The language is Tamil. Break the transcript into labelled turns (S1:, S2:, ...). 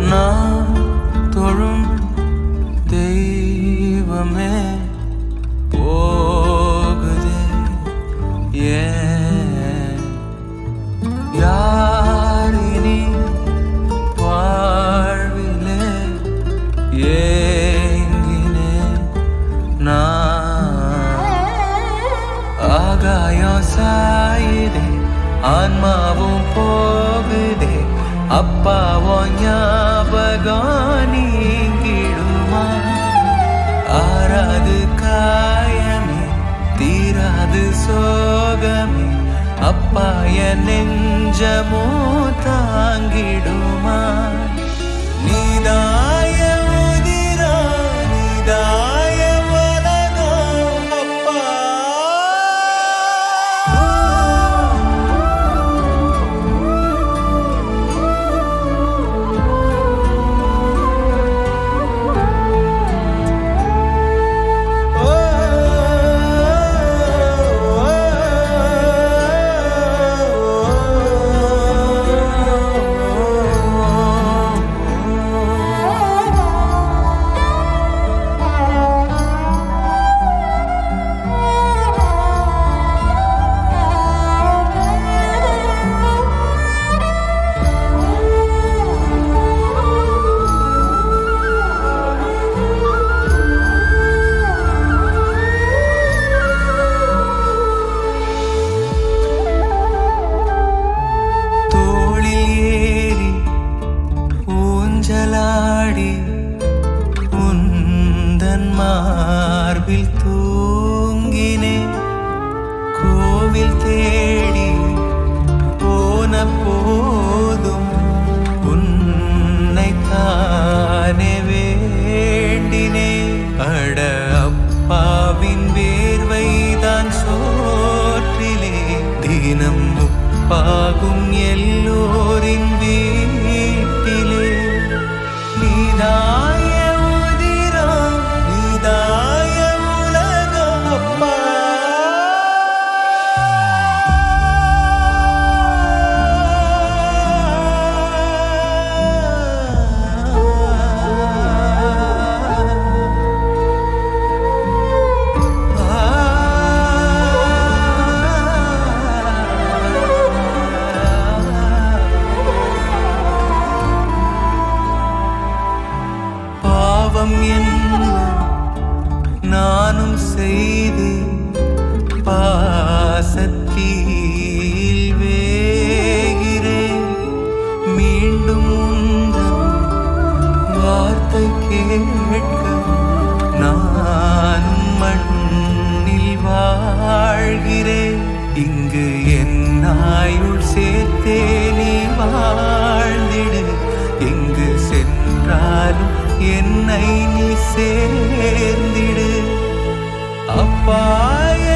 S1: நான் தொழும் தெய்வமே போகுதே ஏன் யாரினி வாழ்விலே ஏங்கினே நான் ஆகாயம் சாயுதே ஆன்மாவும் போகுதே அப்பாவும் ஞாபகம் நீங்கிடுமா ஆறாது காயமே தீராது சோகமே அப்பா என் நெஞ்சமோ தாங்கிடுமா நீதாய உதிரா நீதாய உலகம் அப்பா தோளில் ஏறி ஊஞ்சலாடி உந்தன் மார்பில் தூங்கினே கோவில் தேடி போன போதும் உன்னை தானே வேண்டினே அட அப்பாவின் வேர்வைதான் சோற்றிலே தினம் உப்பாகும் எல்லோரின் வீட்டிலே நீதாய உதிரம் நீதாய உலகம் அப்பா பாவம் என்ன நானும் செய்து பாசத்தில் வேகிறேன் மீண்டும் உந்தன் வார்த்தை கேட்க நான் மண்ணில் வாழ்கிறேன் இங்கு என் ஆயுள் சேர்த்தே நீ வாழ்ந்திடு எங்கு சென்றாலும் என்னை நீ சேர்ந்திடு அப்பா